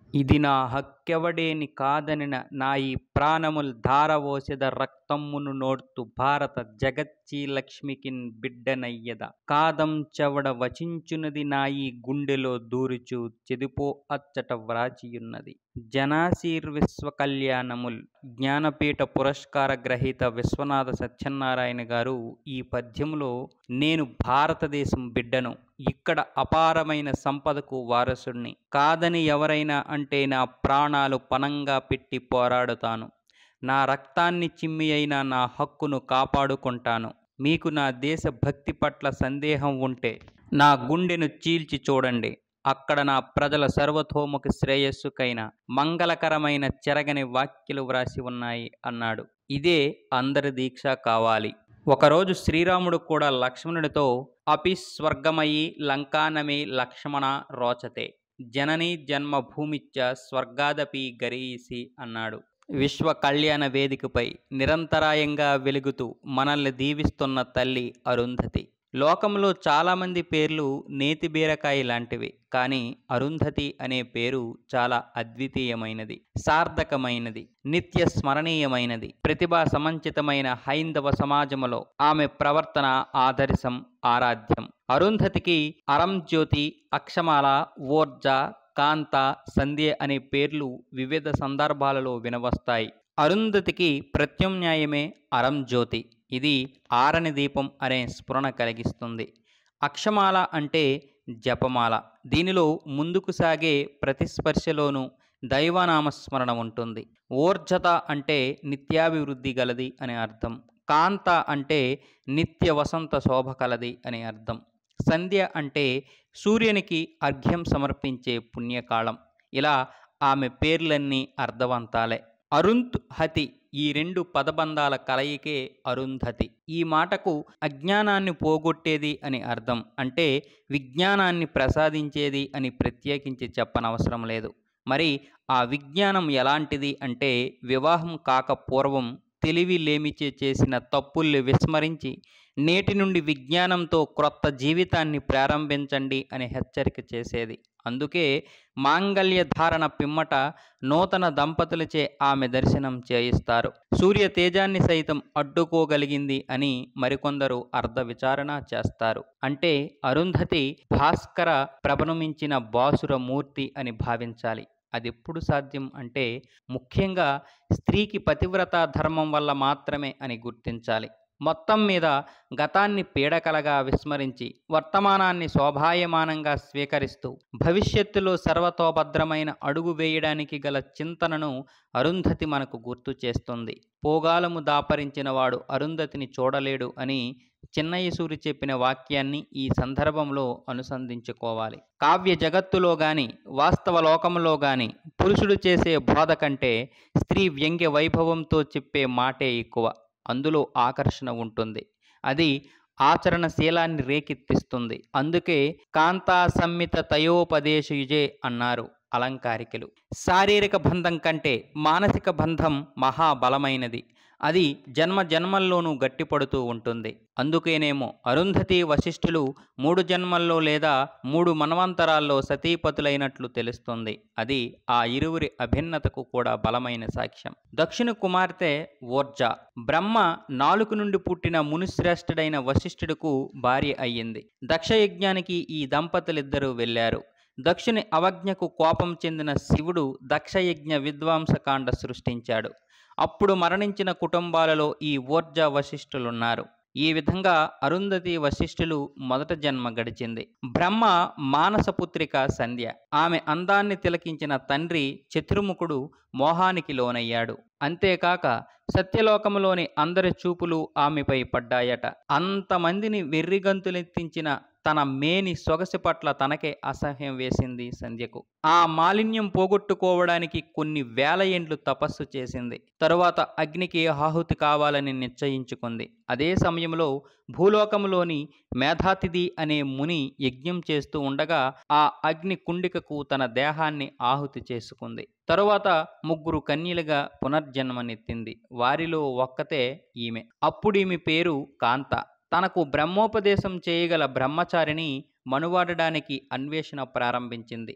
ఇది నా హక్కెవడేని కాదనిన నా ఈ ప్రాణముల్ ధారవోసెద రక్తమ్మును నోడ్తు భారత జగచ్చీ లక్ష్మికిన్ బిడ్డనయ్యద కాదం చెవడ వచించునది నా ఈ గుండెలో దూరుచు చెదిపో అచ్చట వ్రాచియున్నది జనాశీర్విశ్వ కళ్యాణముల్ జ్ఞానపీఠ పురస్కార గ్రహీత విశ్వనాథ సత్యనారాయణ గారు ఈ పద్యములో నేను భారతదేశం బిడ్డను ఇక్కడ అపారమైన సంపదకు వారసుణ్ణి కాదని ఎవరైనా అంటే నా ప్రాణాలు పనంగా పెట్టి పోరాడుతాను నా రక్తాన్ని చిమ్మి అయినా నా హక్కును కాపాడుకుంటాను మీకు నా దేశ భక్తి పట్ల సందేహం ఉంటే నా గుండెను చీల్చి చూడండి అక్కడ నా ప్రజల సర్వతోముఖ శ్రేయస్సుకైన మంగళకరమైన చెరగని వాక్యలు వ్రాసి ఉన్నాయి అన్నాడు ఇదే అందరి దీక్ష కావాలి ఒకరోజు శ్రీరాముడు కూడా లక్ష్మణుడితో అపి స్వర్గమయి లంకానమే లక్ష్మణ రోచతే జనని జన్మభూమిచ్చ స్వర్గాదపి గరీసి అన్నాడు విశ్వ కళ్యాణ వేదికపై నిరంతరాయంగా వెలుగుతూ మనల్ని దీవిస్తున్న తల్లి అరుంధతి లోకంలో చాలామంది పేర్లు నేతి బీరకాయ లాంటివి కానీ అరుంధతి అనే పేరు చాలా అద్వితీయమైనది సార్థకమైనది నిత్య స్మరణీయమైనది ప్రతిభా సమంచితమైన హైందవ సమాజములో ఆమె ప్రవర్తన ఆదర్శం ఆరాధ్యం అరుంధతికి అరంజ్యోతి అక్షమాల ఓర్జ కాంత సంధ్య అనే పేర్లు వివిధ సందర్భాలలో వినవస్తాయి అరుంధతికి ప్రత్యామ్నాయమే అరంజ్యోతి ఇది ఆరని దీపం అనే స్ఫురణ కలిగిస్తుంది అక్షమాల అంటే జపమాల దీనిలో ముందుకు సాగే ప్రతిస్పర్శలోనూ దైవనామస్మరణ ఉంటుంది ఓర్జత అంటే నిత్యాభివృద్ధి గలది అనే అర్థం కాంత అంటే నిత్య వసంత శోభ కలది అనే అర్థం సంధ్య అంటే సూర్యునికి అర్ఘ్యం సమర్పించే పుణ్యకాలం ఇలా ఆమె పేర్లన్నీ అర్థవంతాలే అరుంత్ హతి ఈ రెండు పదబంధాల కలయికే అరుంధతి ఈ మాటకు అజ్ఞానాన్ని పోగొట్టేది అని అర్థం అంటే విజ్ఞానాన్ని ప్రసాదించేది అని ప్రత్యేకించి చెప్పనవసరం లేదు మరి ఆ విజ్ఞానం ఎలాంటిది అంటే వివాహం కాక పూర్వం తెలివి లేమిచే చేసిన తప్పుల్ని విస్మరించి నేటి నుండి విజ్ఞానంతో క్రొత్త జీవితాన్ని ప్రారంభించండి అని హెచ్చరిక చేసేది అందుకే మాంగళ్య ధారణ పిమ్మట నూతన దంపతులచే ఆమె దర్శనం చేయిస్తారు సూర్య తేజాన్ని సైతం అడ్డుకోగలిగింది అని మరికొందరు అర్ధ విచారణ చేస్తారు అంటే అరుంధతి భాస్కర ప్రభనుమించిన బాసుర మూర్తి అని భావించాలి అది ఎప్పుడు సాధ్యం అంటే ముఖ్యంగా స్త్రీకి పతివ్రత ధర్మం వల్ల మాత్రమే అని గుర్తించాలి మొత్తం మీద గతాన్ని పీడకలగా విస్మరించి వర్తమానాన్ని శోభాయమానంగా స్వీకరిస్తూ భవిష్యత్తులో సర్వతోభద్రమైన అడుగు వేయడానికి గల చింతనను అరుంధతి మనకు గుర్తు చేస్తుంది పోగాలము దాపరించిన వాడు అరుంధతిని చూడలేడు అని చిన్నయసూరి చెప్పిన వాక్యాన్ని ఈ సందర్భంలో అనుసంధించుకోవాలి కావ్య జగత్తులో గాని వాస్తవ లోకంలో గాని పురుషుడు చేసే బోధ కంటే స్త్రీ వ్యంగ్య వైభవంతో చెప్పే మాటే ఎక్కువ అందులో ఆకర్షణ ఉంటుంది అది ఆచరణశీలాన్ని రేకెత్తిస్తుంది అందుకే కాంతా సంమిత తయోపదేశయుజే అన్నారు అలంకారికలు శారీరక బంధం కంటే మానసిక బంధం మహాబలమైనది అది జన్మ జన్మల్లోనూ గట్టిపడుతూ ఉంటుంది అందుకేనేమో అరుంధతి వశిష్ఠులు మూడు జన్మల్లో లేదా మూడు మన్వంతరాల్లో సతీపతులైనట్లు తెలుస్తుంది అది ఆ ఇరువురి అభిన్నతకు కూడా బలమైన సాక్ష్యం దక్షిణ కుమార్తె ఓర్జ బ్రహ్మ నాలుగు నుండి పుట్టిన మునిశ్రేష్ఠుడైన వశిష్ఠుడుకు భార్య అయ్యింది దక్షయజ్ఞానికి ఈ దంపతులిద్దరూ వెళ్ళారు దక్షుని అవజ్ఞకు కోపం చెందిన శివుడు దక్షయజ్ఞ విద్వాంసకాండ సృష్టించాడు అప్పుడు మరణించిన కుటుంబాలలో ఈ ఓర్జ వశిష్ఠులున్నారు ఈ విధంగా అరుంధతి వశిష్ఠులు మొదట జన్మ గడిచింది బ్రహ్మ మానసపుత్రిక సంధ్య ఆమె అందాన్ని తిలకించిన తండ్రి చతుర్ముఖుడు మోహానికి లోనయ్యాడు అంతేకాక సత్యలోకములోని అందరి చూపులు ఆమెపై పడ్డాయట అంతమందిని వెర్రిగంతులెత్తించిన తన మేని సొగసి పట్ల తనకే అసహ్యం వేసింది సంధ్యకు ఆ మాలిన్యం పోగొట్టుకోవడానికి కొన్ని వేల ఏండ్లు తపస్సు చేసింది తరువాత అగ్నికి ఆహుతి కావాలని నిశ్చయించుకుంది అదే సమయంలో భూలోకంలోని మేధాతిథి అనే ముని యజ్ఞం చేస్తూ ఉండగా ఆ అగ్ని కుండికకు తన దేహాన్ని ఆహుతి చేసుకుంది తరువాత ముగ్గురు కన్యలుగా పునర్జన్మనెత్తింది వారిలో ఒక్కతే ఈమె అప్పుడు ఈమె పేరు కాంత తనకు బ్రహ్మోపదేశం చేయగల బ్రహ్మచారిని మనువాడడానికి అన్వేషణ ప్రారంభించింది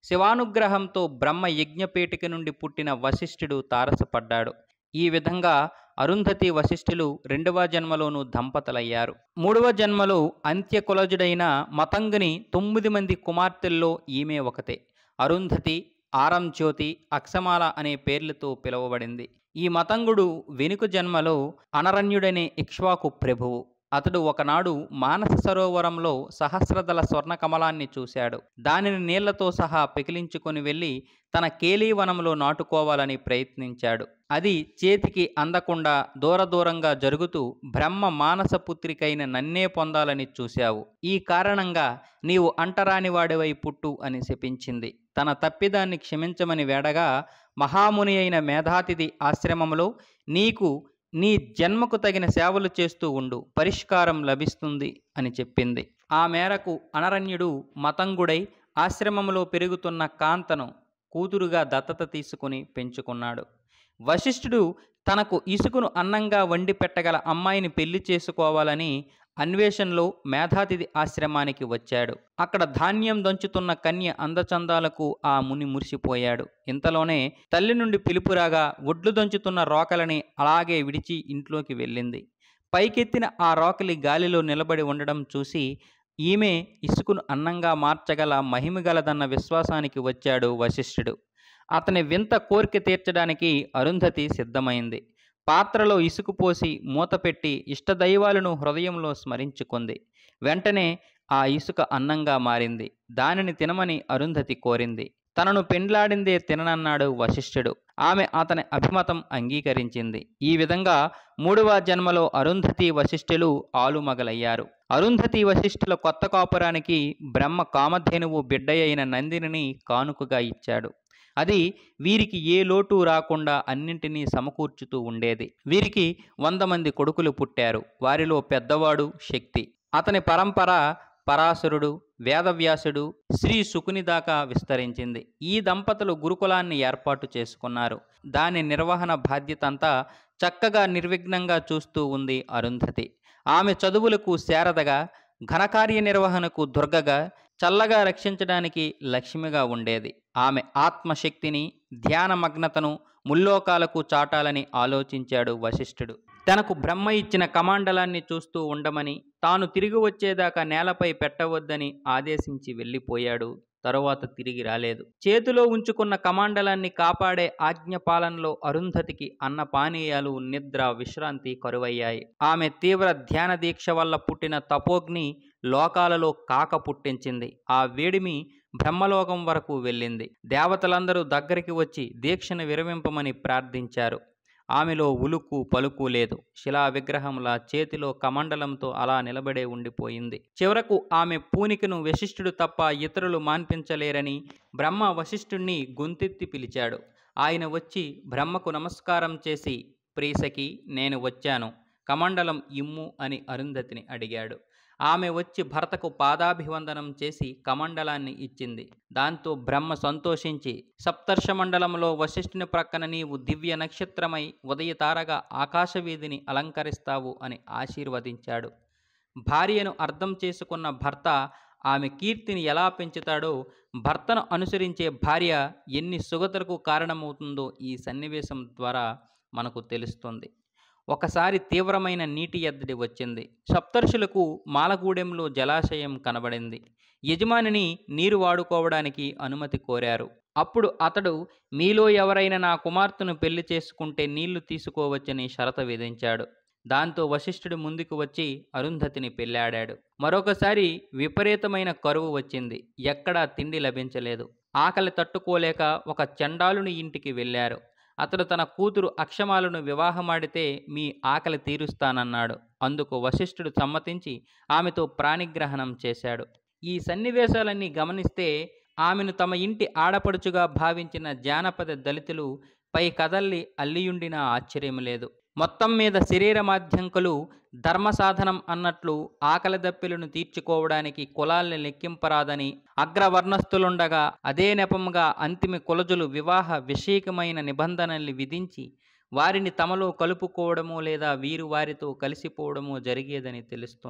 శివానుగ్రహంతో బ్రహ్మ యజ్ఞపేటిక నుండి పుట్టిన వశిష్ఠుడు తారసపడ్డాడు ఈ విధంగా అరుంధతి వశిష్ఠులు రెండవ జన్మలోనూ దంపతులయ్యారు మూడవ జన్మలో అంత్యకులజుడైన మతంగుని తొమ్మిది మంది కుమార్తెల్లో ఈమె ఒకతే అరుంధతి ఆరం జ్యోతి అక్షమాల అనే పేర్లతో పిలువబడింది ఈ మతంగుడు వెనుక జన్మలో అనరణ్యుడనే ఇక్ష్వాకు ప్రభువు అతడు ఒకనాడు మానస సరోవరంలో సహస్రదళ స్వర్ణ కమలాన్ని చూశాడు దానిని నీళ్లతో సహా పెకిలించుకొని వెళ్ళి తన కేలీవనంలో నాటుకోవాలని ప్రయత్నించాడు అది చేతికి అందకుండా దూర దూరంగా జరుగుతూ బ్రహ్మ మానస పుత్రికైన నన్నే పొందాలని చూశావు ఈ కారణంగా నీవు అంటరాని వాడివై పుట్టు అని శపించింది తన తప్పిదాన్ని క్షమించమని వేడగా మహాముని అయిన మేధాతిథి ఆశ్రమంలో నీకు నీ జన్మకు తగిన సేవలు చేస్తూ ఉండు పరిష్కారం లభిస్తుంది అని చెప్పింది ఆ మేరకు అనరణ్యుడు మతంగుడై ఆశ్రమంలో పెరుగుతున్న కాంతను కూతురుగా దత్తత తీసుకుని పెంచుకున్నాడు వశిష్ఠుడు తనకు ఇసుకను అన్నంగా వండి పెట్టగల అమ్మాయిని పెళ్లి చేసుకోవాలని అన్వేషణలో మేధాతిథి ఆశ్రమానికి వచ్చాడు అక్కడ ధాన్యం దంచుతున్న కన్య అందచందాలకు ఆ ముని మురిసిపోయాడు ఇంతలోనే తల్లి నుండి పిలుపురాగా ఒడ్లు దంచుతున్న రోకలని అలాగే విడిచి ఇంట్లోకి వెళ్ళింది పైకెత్తిన ఆ రోకలి గాలిలో నిలబడి ఉండడం చూసి ఈమె ఇసుకను అన్నంగా మార్చగల మహిమగలదన్న విశ్వాసానికి వచ్చాడు వశిష్ఠుడు అతని వింత కోరిక తీర్చడానికి అరుంధతి సిద్ధమైంది పాత్రలో ఇసుకు పోసి మూత పెట్టి ఇష్టదైవాలను హృదయంలో స్మరించుకుంది వెంటనే ఆ ఇసుక అన్నంగా మారింది దానిని తినమని అరుంధతి కోరింది తనను పెండ్లాడిందే తిననన్నాడు వశిష్ఠుడు ఆమె అతని అభిమతం అంగీకరించింది ఈ విధంగా మూడవ జన్మలో అరుంధతి వశిష్ఠులు ఆలుమగలయ్యారు అరుంధతి వశిష్ఠుల కొత్త కాపురానికి బ్రహ్మ కామధేనువు బిడ్డయైన నందిని కానుకగా ఇచ్చాడు అది వీరికి ఏ లోటు రాకుండా అన్నింటినీ సమకూర్చుతూ ఉండేది వీరికి వంద మంది కొడుకులు పుట్టారు వారిలో పెద్దవాడు శక్తి అతని పరంపర పరాశరుడు వేదవ్యాసుడు శ్రీ సుకుని దాకా విస్తరించింది ఈ దంపతులు గురుకులాన్ని ఏర్పాటు చేసుకున్నారు దాని నిర్వహణ బాధ్యత అంతా చక్కగా నిర్విఘ్నంగా చూస్తూ ఉంది అరుంధతి ఆమె చదువులకు శారదగా ఘనకార్య నిర్వహణకు దుర్గగా చల్లగా రక్షించడానికి లక్ష్మిగా ఉండేది ఆమె ఆత్మశక్తిని ధ్యానమగ్నతను ముల్లోకాలకు చాటాలని ఆలోచించాడు వశిష్ఠుడు తనకు బ్రహ్మ ఇచ్చిన కమాండలాన్ని చూస్తూ ఉండమని తాను తిరిగి వచ్చేదాకా నేలపై పెట్టవద్దని ఆదేశించి వెళ్ళిపోయాడు తరువాత తిరిగి రాలేదు చేతిలో ఉంచుకున్న కమాండలాన్ని కాపాడే ఆజ్ఞ పాలనలో అరుంధతికి అన్న పానీయాలు నిద్ర విశ్రాంతి కరువయ్యాయి ఆమె తీవ్ర ధ్యాన దీక్ష వల్ల పుట్టిన తపోగ్ని లోకాలలో కాక పుట్టించింది ఆ వేడిమి బ్రహ్మలోకం వరకు వెళ్ళింది దేవతలందరూ దగ్గరికి వచ్చి దీక్షను విరమింపమని ప్రార్థించారు ఆమెలో ఉలుకు పలుకు లేదు శిలా విగ్రహంలా చేతిలో కమండలంతో అలా నిలబడే ఉండిపోయింది చివరకు ఆమె పూనికను వశిష్ఠుడు తప్ప ఇతరులు మాన్పించలేరని బ్రహ్మ వశిష్ఠుణ్ణి గొంతెత్తి పిలిచాడు ఆయన వచ్చి బ్రహ్మకు నమస్కారం చేసి ప్రీసకి నేను వచ్చాను కమండలం ఇమ్ము అని అరుంధతిని అడిగాడు ఆమె వచ్చి భర్తకు పాదాభివందనం చేసి కమండలాన్ని ఇచ్చింది దాంతో బ్రహ్మ సంతోషించి సప్తర్షమండలంలో వశిష్ఠుని ప్రక్కన నీవు దివ్య నక్షత్రమై ఉదయతారగా ఆకాశవీధిని అలంకరిస్తావు అని ఆశీర్వదించాడు భార్యను అర్థం చేసుకున్న భర్త ఆమె కీర్తిని ఎలా పెంచుతాడో భర్తను అనుసరించే భార్య ఎన్ని సుగతులకు కారణమవుతుందో ఈ సన్నివేశం ద్వారా మనకు తెలుస్తుంది ఒకసారి తీవ్రమైన నీటి ఎద్దడి వచ్చింది సప్తర్షులకు మాలగూడెంలో జలాశయం కనబడింది యజమానిని నీరు వాడుకోవడానికి అనుమతి కోరారు అప్పుడు అతడు మీలో ఎవరైనా నా కుమార్తెను పెళ్లి చేసుకుంటే నీళ్లు తీసుకోవచ్చని షరత విధించాడు దాంతో వశిష్ఠుడు ముందుకు వచ్చి అరుంధతిని పెళ్ళాడాడు మరొకసారి విపరీతమైన కరువు వచ్చింది ఎక్కడా తిండి లభించలేదు ఆకలి తట్టుకోలేక ఒక చండాలుని ఇంటికి వెళ్ళారు అతడు తన కూతురు అక్షమాలను వివాహమాడితే మీ ఆకలి తీరుస్తానన్నాడు అందుకు వశిష్ఠుడు సమ్మతించి ఆమెతో ప్రాణిగ్రహణం చేశాడు ఈ సన్నివేశాలన్నీ గమనిస్తే ఆమెను తమ ఇంటి ఆడపడుచుగా భావించిన జానపద దళితులు పై కదల్లి అల్లియుండిన ఆశ్చర్యం లేదు మొత్తం మీద శరీర మాధ్యంకులు ధర్మ సాధనం అన్నట్లు ఆకలి దప్పిలను తీర్చుకోవడానికి కులాల్ని లెక్కింపరాదని అగ్రవర్ణస్థులుండగా అదే నెపంగా అంతిమ కులజులు వివాహ విషయకమైన నిబంధనల్ని విధించి వారిని తమలో కలుపుకోవడమో లేదా వీరు వారితో కలిసిపోవడమో జరిగేదని తెలుస్తుంది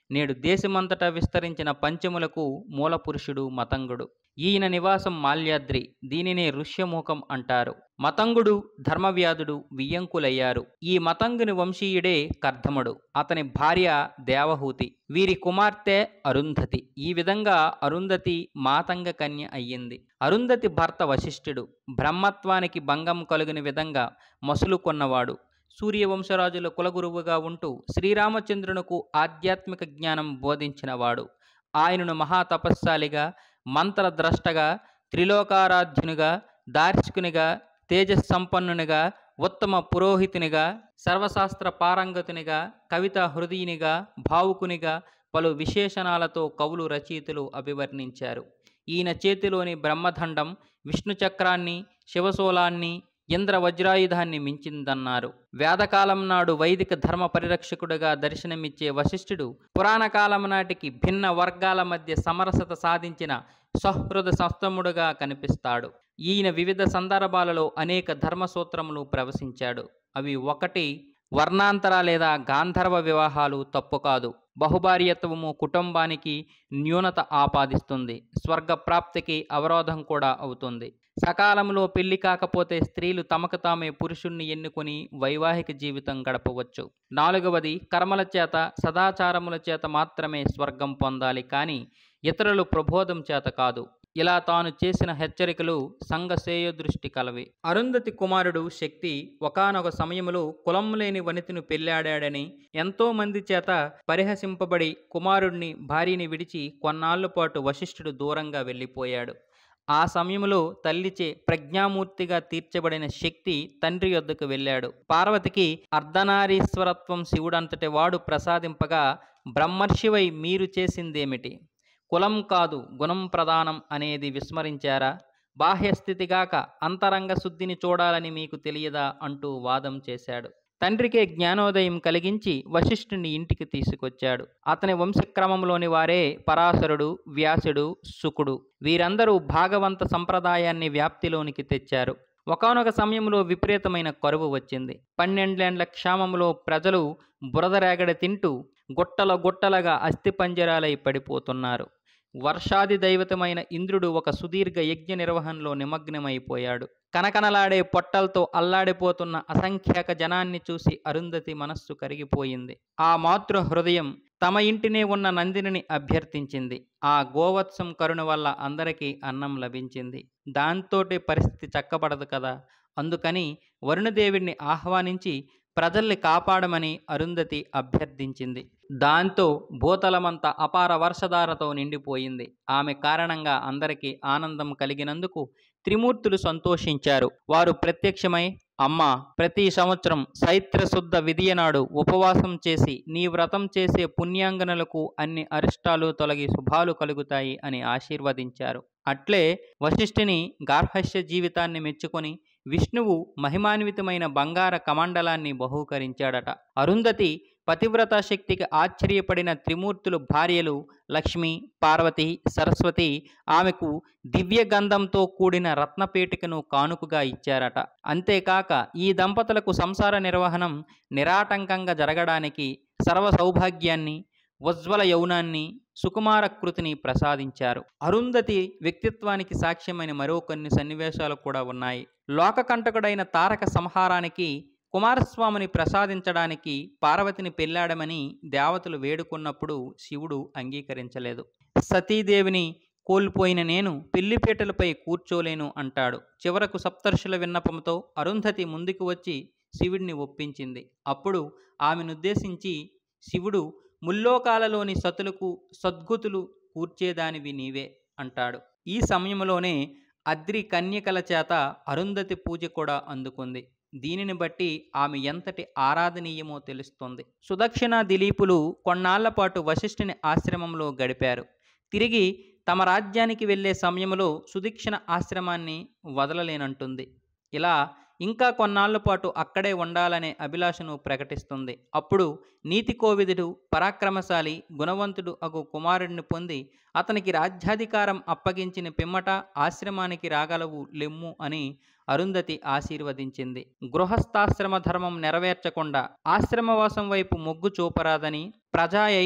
నేడు దేశమంతటా విస్తరించిన పంచములకు మూలపురుషుడు మతంగుడు ఈయన నివాసం మాల్యాద్రి దీనినే ఋష్యముఖం అంటారు మతంగుడు ధర్మవ్యాధుడు వియ్యంకులయ్యారు ఈ మతంగుని వంశీయుడే కర్ధముడు అతని భార్య దేవహూతి వీరి కుమార్తె అరుంధతి ఈ విధంగా అరుంధతి మాతంగ కన్య అయ్యింది అరుంధతి భర్త వశిష్ఠుడు బ్రహ్మత్వానికి భంగం కలుగుని విధంగా మసులు కొన్నవాడు సూర్యవంశరాజుల కులగురువుగా ఉంటూ శ్రీరామచంద్రునకు ఆధ్యాత్మిక జ్ఞానం బోధించినవాడు ఆయనను మహాతపస్శాలిగా మంత్రద్రష్టగా త్రిలోకారాధ్యునిగా దార్శకునిగా తేజస్సంపన్నునిగా ఉత్తమ పురోహితునిగా సర్వశాస్త్ర పారంగతునిగా కవితా హృదయునిగా భావుకునిగా పలు విశేషణాలతో కవులు రచయితలు అభివర్ణించారు ఈయన చేతిలోని బ్రహ్మదండం విష్ణు చక్రాన్ని శివశూలాన్ని ఇంద్ర వజ్రాయుధాన్ని మించిందన్నారు వేదకాలం నాడు వైదిక ధర్మ పరిరక్షకుడుగా దర్శనమిచ్చే వశిష్ఠుడు పురాణ కాలం నాటికి భిన్న వర్గాల మధ్య సమరసత సాధించిన సహృద సస్తముడుగా కనిపిస్తాడు ఈయన వివిధ సందర్భాలలో అనేక ధర్మసూత్రములు ప్రవశించాడు అవి ఒకటి వర్ణాంతర లేదా గాంధర్వ వివాహాలు తప్పు కాదు బహుభార్యత్వము కుటుంబానికి న్యూనత ఆపాదిస్తుంది స్వర్గ ప్రాప్తికి అవరోధం కూడా అవుతుంది సకాలంలో పెళ్లి కాకపోతే స్త్రీలు తమకు తామే పురుషుణ్ణి ఎన్నుకొని వైవాహిక జీవితం గడపవచ్చు నాలుగవది కర్మల చేత సదాచారముల చేత మాత్రమే స్వర్గం పొందాలి కానీ ఇతరులు ప్రబోధం చేత కాదు ఇలా తాను చేసిన హెచ్చరికలు సంఘసేయ దృష్టి కలవి అరుంధతి కుమారుడు శక్తి ఒకానొక సమయములో కులం లేని వనితను పెళ్లాడాడని ఎంతో మంది చేత పరిహసింపబడి కుమారుడిని భార్యని విడిచి కొన్నాళ్ల పాటు వశిష్ఠుడు దూరంగా వెళ్ళిపోయాడు ఆ సమయంలో తల్లిచే ప్రజ్ఞామూర్తిగా తీర్చబడిన శక్తి తండ్రి యొద్దకు వెళ్ళాడు పార్వతికి అర్ధనారీశ్వరత్వం శివుడంతటి వాడు ప్రసాదింపగా బ్రహ్మర్షివై మీరు చేసిందేమిటి కులం కాదు గుణం ప్రధానం అనేది విస్మరించారా బాహ్యస్థితిగాక అంతరంగ శుద్ధిని చూడాలని మీకు తెలియదా అంటూ వాదం చేశాడు తండ్రికే జ్ఞానోదయం కలిగించి వశిష్ఠుని ఇంటికి తీసుకొచ్చాడు అతని వంశక్రమంలోని వారే పరాశరుడు వ్యాసుడు శుకుడు వీరందరూ భాగవంత సంప్రదాయాన్ని వ్యాప్తిలోనికి తెచ్చారు ఒకానొక సమయంలో విపరీతమైన కరువు వచ్చింది పన్నెండేండ్ల క్షామంలో ప్రజలు బురదరేగడి తింటూ గుట్టల గుట్టలుగా అస్థిపంజరాలై పడిపోతున్నారు వర్షాది దైవతమైన ఇంద్రుడు ఒక సుదీర్ఘ యజ్ఞ నిర్వహణలో నిమగ్నమైపోయాడు కనకనలాడే పొట్టలతో అల్లాడిపోతున్న అసంఖ్యాక జనాన్ని చూసి అరుంధతి మనస్సు కరిగిపోయింది ఆ మాతృ హృదయం తమ ఇంటినే ఉన్న నందినిని అభ్యర్థించింది ఆ గోవత్సం కరుణ వల్ల అందరికీ అన్నం లభించింది దాంతోటి పరిస్థితి చక్కబడదు కదా అందుకని వరుణదేవుడిని ఆహ్వానించి ప్రజల్ని కాపాడమని అరుంధతి అభ్యర్థించింది దాంతో భూతలమంతా అపార వర్షధారతో నిండిపోయింది ఆమె కారణంగా అందరికీ ఆనందం కలిగినందుకు త్రిమూర్తులు సంతోషించారు వారు ప్రత్యక్షమై అమ్మ ప్రతి సంవత్సరం చైత్ర శుద్ధ విధియనాడు ఉపవాసం చేసి నీ వ్రతం చేసే పుణ్యాంగనులకు అన్ని అరిష్టాలు తొలగి శుభాలు కలుగుతాయి అని ఆశీర్వదించారు అట్లే వశిష్ఠిని గార్హస్య జీవితాన్ని మెచ్చుకొని విష్ణువు మహిమాన్వితమైన బంగార కమండలాన్ని బహూకరించాడట అరుంధతి పతివ్రత శక్తికి ఆశ్చర్యపడిన త్రిమూర్తులు భార్యలు లక్ష్మి పార్వతి సరస్వతి ఆమెకు దివ్య గంధంతో కూడిన రత్నపేటికను కానుకగా ఇచ్చారట అంతేకాక ఈ దంపతులకు సంసార నిర్వహణం నిరాటంకంగా జరగడానికి సర్వ సౌభాగ్యాన్ని ఉజ్వల యౌనాన్ని సుకుమారకృతిని ప్రసాదించారు అరుంధతి వ్యక్తిత్వానికి సాక్ష్యమైన మరో కొన్ని సన్నివేశాలు కూడా ఉన్నాయి లోకకంటకుడైన తారక సంహారానికి కుమారస్వామిని ప్రసాదించడానికి పార్వతిని పెళ్ళాడమని దేవతలు వేడుకున్నప్పుడు శివుడు అంగీకరించలేదు సతీదేవిని కోల్పోయిన నేను పెళ్లిపీటలపై కూర్చోలేను అంటాడు చివరకు సప్తర్షుల విన్నపంతో అరుంధతి ముందుకు వచ్చి శివుడిని ఒప్పించింది అప్పుడు ఆమెనుద్దేశించి శివుడు ముల్లోకాలలోని సతులకు సద్గుతులు కూర్చేదానివి నీవే అంటాడు ఈ సమయంలోనే అద్రి కన్యకల చేత అరుంధతి పూజ కూడా అందుకుంది దీనిని బట్టి ఆమె ఎంతటి ఆరాధనీయమో తెలుస్తుంది సుదక్షిణ దిలీపులు కొన్నాళ్ల పాటు వశిష్ఠుని ఆశ్రమంలో గడిపారు తిరిగి తమ రాజ్యానికి వెళ్ళే సమయంలో సుదీక్షణ ఆశ్రమాన్ని వదలలేనంటుంది ఇలా ఇంకా కొన్నాళ్ల పాటు అక్కడే ఉండాలనే అభిలాషను ప్రకటిస్తుంది అప్పుడు నీతి కోవిదుడు పరాక్రమశాలి గుణవంతుడు అగు కుమారుడిని పొంది అతనికి రాజ్యాధికారం అప్పగించిన పిమ్మట ఆశ్రమానికి రాగలవు లెమ్ము అని అరుంధతి ఆశీర్వదించింది గృహస్థాశ్రమ ధర్మం నెరవేర్చకుండా ఆశ్రమవాసం వైపు మొగ్గు చూపరాదని ప్రజాయై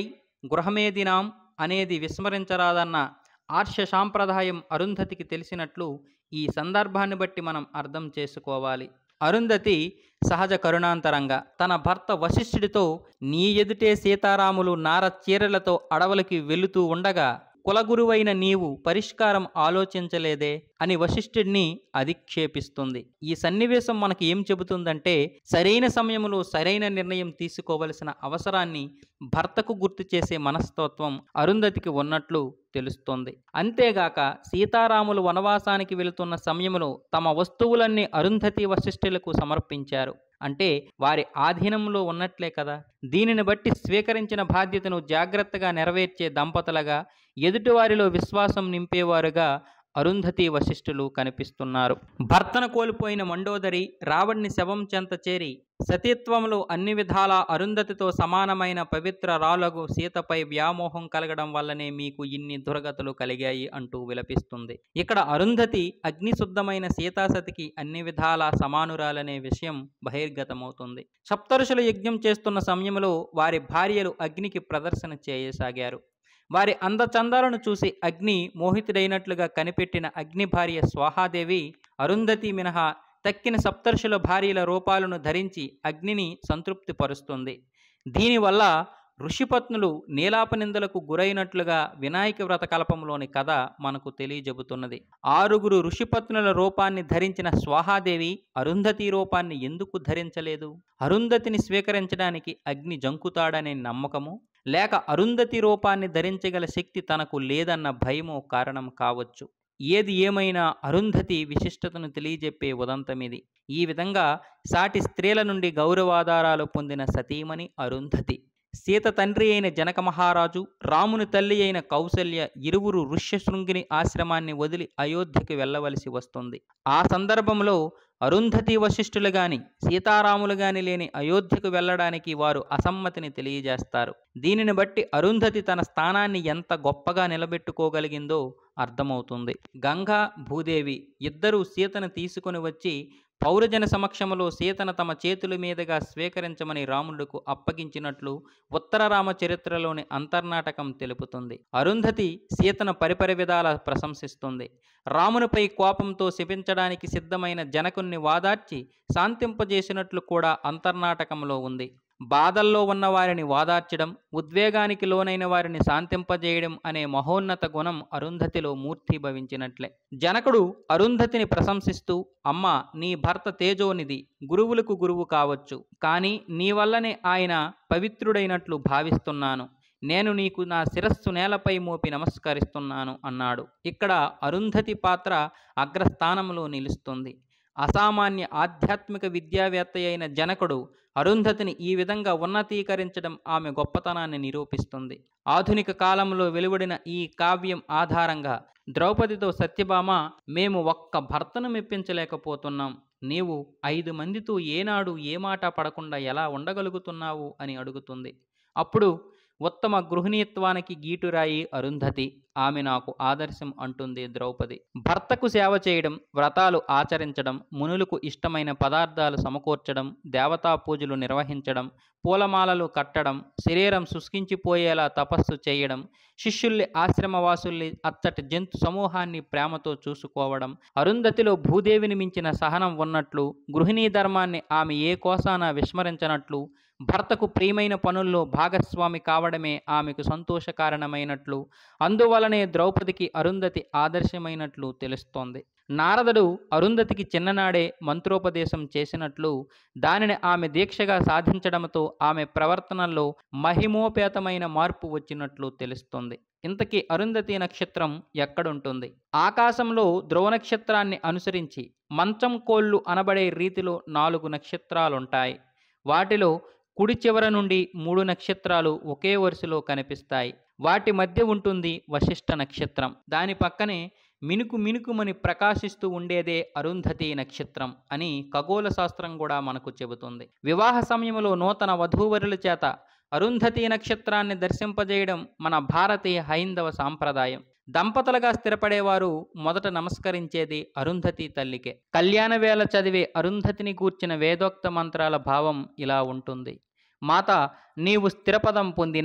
గృహమేదినాం అనేది విస్మరించరాదన్న ఆర్ష సాంప్రదాయం అరుంధతికి తెలిసినట్లు ఈ సందర్భాన్ని బట్టి మనం అర్థం చేసుకోవాలి అరుంధతి సహజ కరుణాంతరంగా తన భర్త వశిష్ఠుడితో నీ ఎదుటే సీతారాములు నార చీరలతో అడవులకి వెళుతూ ఉండగా కులగురువైన నీవు పరిష్కారం ఆలోచించలేదే అని వశిష్ఠుడిని అధిక్షేపిస్తుంది ఈ సన్నివేశం మనకి ఏం చెబుతుందంటే సరైన సమయంలో సరైన నిర్ణయం తీసుకోవలసిన అవసరాన్ని భర్తకు గుర్తు చేసే మనస్తత్వం అరుంధతికి ఉన్నట్లు తెలుస్తోంది అంతేగాక సీతారాములు వనవాసానికి వెళుతున్న సమయంలో తమ వస్తువులన్నీ అరుంధతి వశిష్ఠులకు సమర్పించారు అంటే వారి ఆధీనంలో ఉన్నట్లే కదా దీనిని బట్టి స్వీకరించిన బాధ్యతను జాగ్రత్తగా నెరవేర్చే దంపతులుగా ఎదుటివారిలో విశ్వాసం నింపేవారుగా అరుంధతి వశిష్ఠులు కనిపిస్తున్నారు భర్తను కోల్పోయిన మండోదరి రావణ్ణి శవం చెంత చేరి సతీత్వంలో అన్ని విధాలా అరుంధతితో సమానమైన పవిత్ర రాలగు సీతపై వ్యామోహం కలగడం వల్లనే మీకు ఇన్ని దుర్గతులు కలిగాయి అంటూ విలపిస్తుంది ఇక్కడ అరుంధతి అగ్నిశుద్ధమైన సీతాసతికి అన్ని విధాలా సమానురాలనే విషయం బహిర్గతమవుతుంది సప్తరుషుల యజ్ఞం చేస్తున్న సమయంలో వారి భార్యలు అగ్నికి ప్రదర్శన చేయసాగారు వారి అందచందాలను చూసి అగ్ని మోహితుడైనట్లుగా కనిపెట్టిన అగ్ని భార్య స్వాహాదేవి అరుంధతి మినహా తక్కిన సప్తర్షుల భార్యల రూపాలను ధరించి అగ్నిని సంతృప్తిపరుస్తుంది దీనివల్ల ఋషిపత్నులు నీలాపనిందలకు గురైనట్లుగా వినాయక వ్రత కల్పంలోని కథ మనకు తెలియజెబుతున్నది ఆరుగురు ఋషిపత్నుల రూపాన్ని ధరించిన స్వాహాదేవి అరుంధతి రూపాన్ని ఎందుకు ధరించలేదు అరుంధతిని స్వీకరించడానికి అగ్ని జంకుతాడనే నమ్మకము లేక అరుంధతి రూపాన్ని ధరించగల శక్తి తనకు లేదన్న భయమో కారణం కావచ్చు ఏది ఏమైనా అరుంధతి విశిష్టతను తెలియజెప్పే ఉదంతమిది ఈ విధంగా సాటి స్త్రీల నుండి గౌరవాధారాలు పొందిన సతీమణి అరుంధతి సీత తండ్రి అయిన జనక మహారాజు రాముని తల్లి అయిన కౌసల్య ఇరువురు ఋష్యశృంగిని ఆశ్రమాన్ని వదిలి అయోధ్యకి వెళ్ళవలసి వస్తుంది ఆ సందర్భంలో అరుంధతి వశిష్ఠులు గాని సీతారాములు గాని లేని అయోధ్యకు వెళ్ళడానికి వారు అసమ్మతిని తెలియజేస్తారు దీనిని బట్టి అరుంధతి తన స్థానాన్ని ఎంత గొప్పగా నిలబెట్టుకోగలిగిందో అర్థమవుతుంది గంగా భూదేవి ఇద్దరూ సీతను తీసుకొని వచ్చి పౌరజన సమక్షంలో సీతను తమ చేతుల మీదుగా స్వీకరించమని రాముడుకు అప్పగించినట్లు ఉత్తర రామ చరిత్రలోని అంతర్నాటకం తెలుపుతుంది అరుంధతి సీతను పరిపరి విధాల ప్రశంసిస్తుంది రామునిపై కోపంతో శపించడానికి సిద్ధమైన జనకుణ్ణి వాదార్చి శాంతింపజేసినట్లు కూడా అంతర్నాటకంలో ఉంది బాధల్లో ఉన్న వారిని వాదార్చడం ఉద్వేగానికి లోనైన వారిని శాంతింపజేయడం అనే మహోన్నత గుణం అరుంధతిలో మూర్తిభవించినట్లే జనకుడు అరుంధతిని ప్రశంసిస్తూ అమ్మ నీ భర్త తేజోనిది గురువులకు గురువు కావచ్చు కానీ నీ వల్లనే ఆయన పవిత్రుడైనట్లు భావిస్తున్నాను నేను నీకు నా శిరస్సు నేలపై మోపి నమస్కరిస్తున్నాను అన్నాడు ఇక్కడ అరుంధతి పాత్ర అగ్రస్థానంలో నిలుస్తుంది అసామాన్య ఆధ్యాత్మిక విద్యావేత్త అయిన జనకుడు అరుంధతిని ఈ విధంగా ఉన్నతీకరించడం ఆమె గొప్పతనాన్ని నిరూపిస్తుంది ఆధునిక కాలంలో వెలువడిన ఈ కావ్యం ఆధారంగా ద్రౌపదితో సత్యభామ మేము ఒక్క భర్తను మెప్పించలేకపోతున్నాం నీవు ఐదు మందితో ఏనాడు ఏ మాట పడకుండా ఎలా ఉండగలుగుతున్నావు అని అడుగుతుంది అప్పుడు ఉత్తమ గృహిణీత్వానికి గీటురాయి అరుంధతి ఆమె నాకు ఆదర్శం అంటుంది ద్రౌపది భర్తకు సేవ చేయడం వ్రతాలు ఆచరించడం మునులకు ఇష్టమైన పదార్థాలు సమకూర్చడం దేవతా పూజలు నిర్వహించడం పూలమాలలు కట్టడం శరీరం శుష్కించిపోయేలా తపస్సు చేయడం శిష్యుల్ని ఆశ్రమవాసుల్ని అచ్చటి జంతు సమూహాన్ని ప్రేమతో చూసుకోవడం అరుంధతిలో భూదేవిని మించిన సహనం ఉన్నట్లు గృహిణీ ధర్మాన్ని ఆమె ఏ కోసాన విస్మరించనట్లు భర్తకు ప్రియమైన పనుల్లో భాగస్వామి కావడమే ఆమెకు సంతోషకారణమైనట్లు అందువలనే ద్రౌపదికి అరుంధతి ఆదర్శమైనట్లు తెలుస్తోంది నారదుడు అరుంధతికి చిన్ననాడే మంత్రోపదేశం చేసినట్లు దానిని ఆమె దీక్షగా సాధించడంతో ఆమె ప్రవర్తనలో మహిమోపేతమైన మార్పు వచ్చినట్లు తెలుస్తుంది ఇంతకీ అరుంధతి నక్షత్రం ఎక్కడుంటుంది ఆకాశంలో ధ్రువ నక్షత్రాన్ని అనుసరించి మంచం కోళ్ళు అనబడే రీతిలో నాలుగు నక్షత్రాలుంటాయి వాటిలో కుడి చివర నుండి మూడు నక్షత్రాలు ఒకే వరుసలో కనిపిస్తాయి వాటి మధ్య ఉంటుంది వశిష్ఠ నక్షత్రం దాని పక్కనే మినుకు మినుకుమని ప్రకాశిస్తూ ఉండేదే అరుంధతి నక్షత్రం అని ఖగోళ శాస్త్రం కూడా మనకు చెబుతుంది వివాహ సమయంలో నూతన వధూవరుల చేత అరుంధతి నక్షత్రాన్ని దర్శింపజేయడం మన భారతీయ హైందవ సాంప్రదాయం దంపతులుగా స్థిరపడేవారు మొదట నమస్కరించేది అరుంధతి తల్లికే కళ్యాణ వేళ చదివే అరుంధతిని గూర్చిన వేదోక్త మంత్రాల భావం ఇలా ఉంటుంది మాత నీవు స్థిరపదం పొందినావు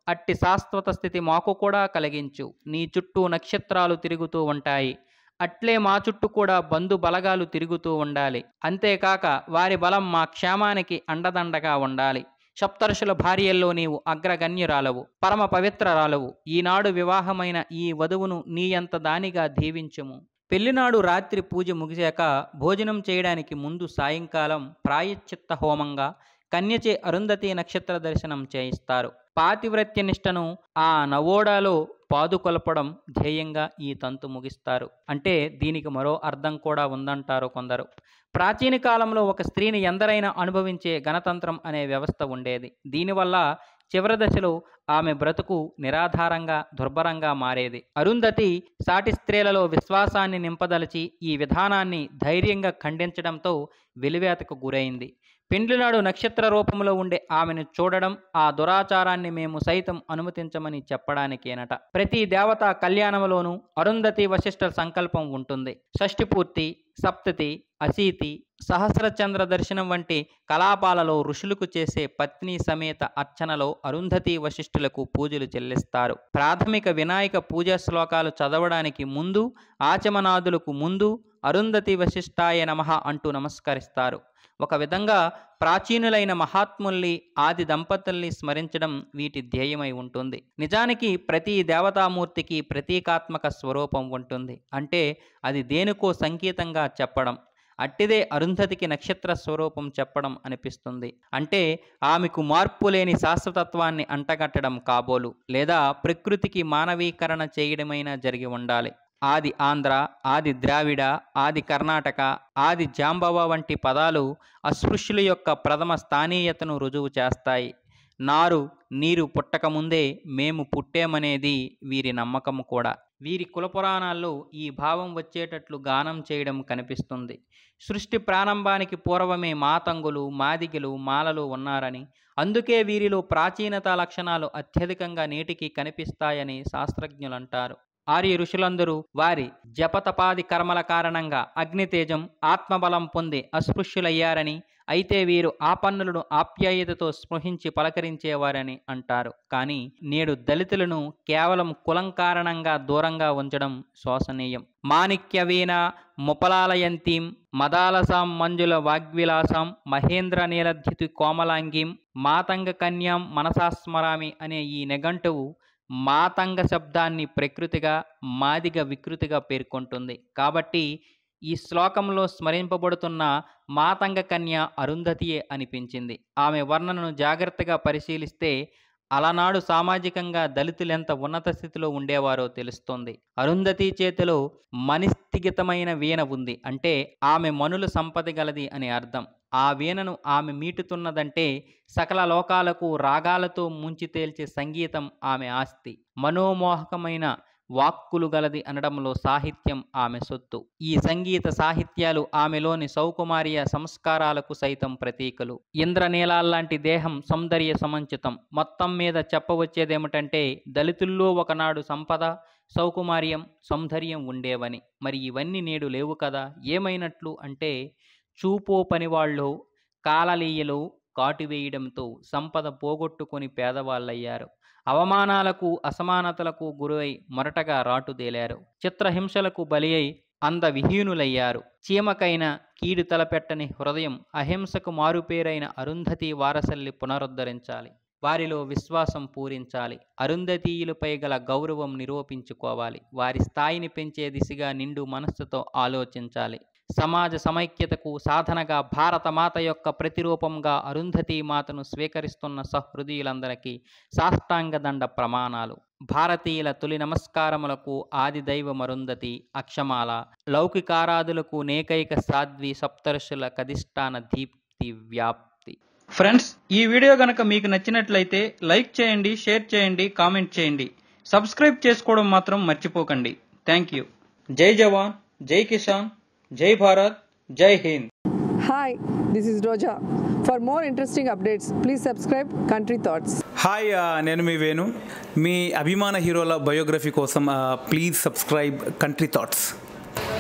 అట్టి శాశ్వత స్థితి మాకు కూడా కలిగించు నీ చుట్టూ నక్షత్రాలు తిరుగుతూ ఉంటాయి అట్లే మా చుట్టూ కూడా బంధు బలగాలు తిరుగుతూ ఉండాలి అంతేకాక వారి బలం మా క్షేమానికి అండదండగా ఉండాలి సప్తర్షుల భార్యల్లో నీవు అగ్రగణ్యురాలవు పరమ పవిత్రరాలవు ఈనాడు వివాహమైన ఈ వధువును నీయంత దానిగా దీవించుము పెళ్లినాడు రాత్రి పూజ ముగిశాక భోజనం చేయడానికి ముందు సాయంకాలం ప్రాయశ్చిత్త హోమంగా కన్యచే అరుంధతి నక్షత్ర దర్శనం చేయిస్తారు పాతివ్రత్య నిష్టను ఆ నవోడాలో పాదుకొలపడం ధ్యేయంగా ఈ తంతు ముగిస్తారు అంటే దీనికి మరో అర్థం కూడా ఉందంటారు కొందరు ప్రాచీన కాలంలో ఒక స్త్రీని ఎందరైనా అనుభవించే గణతంత్రం అనే వ్యవస్థ ఉండేది దీనివల్ల చివరి దశలో ఆమె బ్రతుకు నిరాధారంగా దుర్భరంగా మారేది అరుంధతి సాటి స్త్రీలలో విశ్వాసాన్ని నింపదలిచి ఈ విధానాన్ని ధైర్యంగా ఖండించడంతో వెలివేతకు గురైంది పెండ్లినాడు నక్షత్ర రూపంలో ఉండే ఆమెను చూడడం ఆ దురాచారాన్ని మేము సైతం అనుమతించమని చెప్పడానికేనట ప్రతి దేవతా కళ్యాణంలోనూ అరుంధతి వశిష్ఠ సంకల్పం ఉంటుంది షష్ఠి పూర్తి సప్తతి అశీతి సహస్రచంద్ర దర్శనం వంటి కలాపాలలో ఋషులకు చేసే పత్ని సమేత అర్చనలో అరుంధతి వశిష్ఠులకు పూజలు చెల్లిస్తారు ప్రాథమిక వినాయక పూజా శ్లోకాలు చదవడానికి ముందు ఆచమనాదులకు ముందు అరుంధతి వశిష్ఠాయ నమః అంటూ నమస్కరిస్తారు ఒక విధంగా ప్రాచీనులైన మహాత్ముల్ని ఆది దంపతుల్ని స్మరించడం వీటి ధ్యేయమై ఉంటుంది నిజానికి ప్రతి దేవతామూర్తికి ప్రతీకాత్మక స్వరూపం ఉంటుంది అంటే అది దేనికో సంకేతంగా చెప్పడం అట్టిదే అరుంధతికి నక్షత్ర స్వరూపం చెప్పడం అనిపిస్తుంది అంటే ఆమెకు మార్పు లేని శాశ్వతత్వాన్ని అంటగట్టడం కాబోలు లేదా ప్రకృతికి మానవీకరణ చేయడమైనా జరిగి ఉండాలి ఆది ఆంధ్ర ఆది ద్రావిడ ఆది కర్ణాటక ఆది జాంబవ వంటి పదాలు అస్పృశ్యుల యొక్క ప్రథమ స్థానీయతను రుజువు చేస్తాయి నారు నీరు పుట్టకముందే మేము పుట్టేమనేది వీరి నమ్మకము కూడా వీరి కులపురాణాల్లో ఈ భావం వచ్చేటట్లు గానం చేయడం కనిపిస్తుంది సృష్టి ప్రారంభానికి పూర్వమే మాతంగులు మాదిగలు మాలలు ఉన్నారని అందుకే వీరిలో ప్రాచీనత లక్షణాలు అత్యధికంగా నేటికి కనిపిస్తాయని శాస్త్రజ్ఞులంటారు ఆర్య ఋషులందరూ వారి జపతపాది కర్మల కారణంగా అగ్నితేజం ఆత్మబలం పొంది అస్పృశ్యులయ్యారని అయితే వీరు ఆపన్నులను ఆప్యాయతతో స్పృహించి పలకరించేవారని అంటారు కానీ నేడు దళితులను కేవలం కులం కారణంగా దూరంగా ఉంచడం శోసనీయం మాణిక్యవీణ ముపలాలయంతీం మదాలసాం మంజుల వాగ్విలాసాం మహేంద్ర నీలధ్యుతి కోమలాంగీం మాతంగ కన్యాం మనసాస్మరామి అనే ఈ నిఘంటువు మాతంగ శబ్దాన్ని ప్రకృతిగా మాదిగ వికృతిగా పేర్కొంటుంది కాబట్టి ఈ శ్లోకంలో స్మరింపబడుతున్న మాతంగ కన్య అరుంధతియే అనిపించింది ఆమె వర్ణనను జాగ్రత్తగా పరిశీలిస్తే అలనాడు సామాజికంగా దళితులెంత ఉన్నత స్థితిలో ఉండేవారో తెలుస్తోంది అరుంధతి చేతిలో మనిస్థిగితమైన వీణ ఉంది అంటే ఆమె మనుల సంపద గలది అని అర్థం ఆ వీణను ఆమె మీటుతున్నదంటే సకల లోకాలకు రాగాలతో ముంచి తేల్చే సంగీతం ఆమె ఆస్తి మనోమోహకమైన వాక్కులు గలది అనడంలో సాహిత్యం ఆమె సొత్తు ఈ సంగీత సాహిత్యాలు ఆమెలోని సౌకుమార్య సంస్కారాలకు సైతం ప్రతీకలు ఇంద్రనీలాల్లాంటి దేహం సౌందర్య సమంచితం మొత్తం మీద చెప్పవచ్చేదేమిటంటే దళితుల్లో ఒకనాడు సంపద సౌకుమార్యం సౌందర్యం ఉండేవని మరి ఇవన్నీ నేడు లేవు కదా ఏమైనట్లు అంటే చూపో పనివాళ్ళు కాలలీయలో కాటువేయడంతో సంపద పోగొట్టుకొని పేదవాళ్ళయ్యారు అవమానాలకు అసమానతలకు గురై మొరటగా రాటుదేలారు చిత్రహింసలకు బలి అయి అందవిహీనులయ్యారు చీమకైన కీడు తలపెట్టని హృదయం అహింసకు మారుపేరైన అరుంధతి వారసల్ని పునరుద్ధరించాలి వారిలో విశ్వాసం పూరించాలి అరుంధతీయులపై గల గౌరవం నిరూపించుకోవాలి వారి స్థాయిని పెంచే దిశగా నిండు మనస్సుతో ఆలోచించాలి సమాజ సమైక్యతకు సాధనగా భారత మాత యొక్క ప్రతిరూపంగా అరుంధతి మాతను స్వీకరిస్తున్న సహృదయులందరికీ సాష్టాంగ దండ ప్రమాణాలు భారతీయుల తొలి నమస్కారములకు ఆది దైవం అరుంధతి అక్షమాల లౌకికారాధులకు నేకైక సాధ్వి సప్తర్షుల కధిష్టాన దీప్తి వ్యాప్తి ఫ్రెండ్స్ ఈ వీడియో గనక మీకు నచ్చినట్లయితే లైక్ చేయండి షేర్ చేయండి కామెంట్ చేయండి సబ్స్క్రైబ్ చేసుకోవడం మాత్రం మర్చిపోకండి థ్యాంక్ యూ జై జవాన్ జై కిసాన్ జై భారత్ జై Hind Hi, this is Roja. For more interesting updates, please subscribe Country Thoughts. Hi ఆ, నేను మీ వేణు మీ అభిమాన హీరోల బయోగ్రఫీ కోసం please subscribe Country Thoughts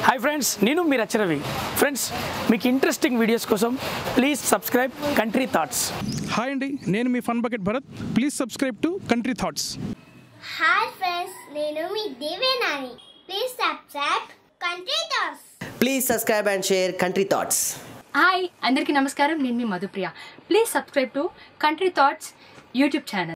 hi friends నేను మీ రచరవి ఫ్రెండ్స్ మీకు ఇంట్రెస్టింగ్ వీడియోస్ కోసం please subscribe Country Thoughts hi అండి నేను మీ Fun Bucket Bharath please subscribe to Country Thoughts hi friends నేను మీ Devenani please subscribe Country Thoughts please subscribe and share Country Thoughts hi అందరికీ నమస్కారం నేను మీ Madhupriya please subscribe to Country thoughts YouTube channel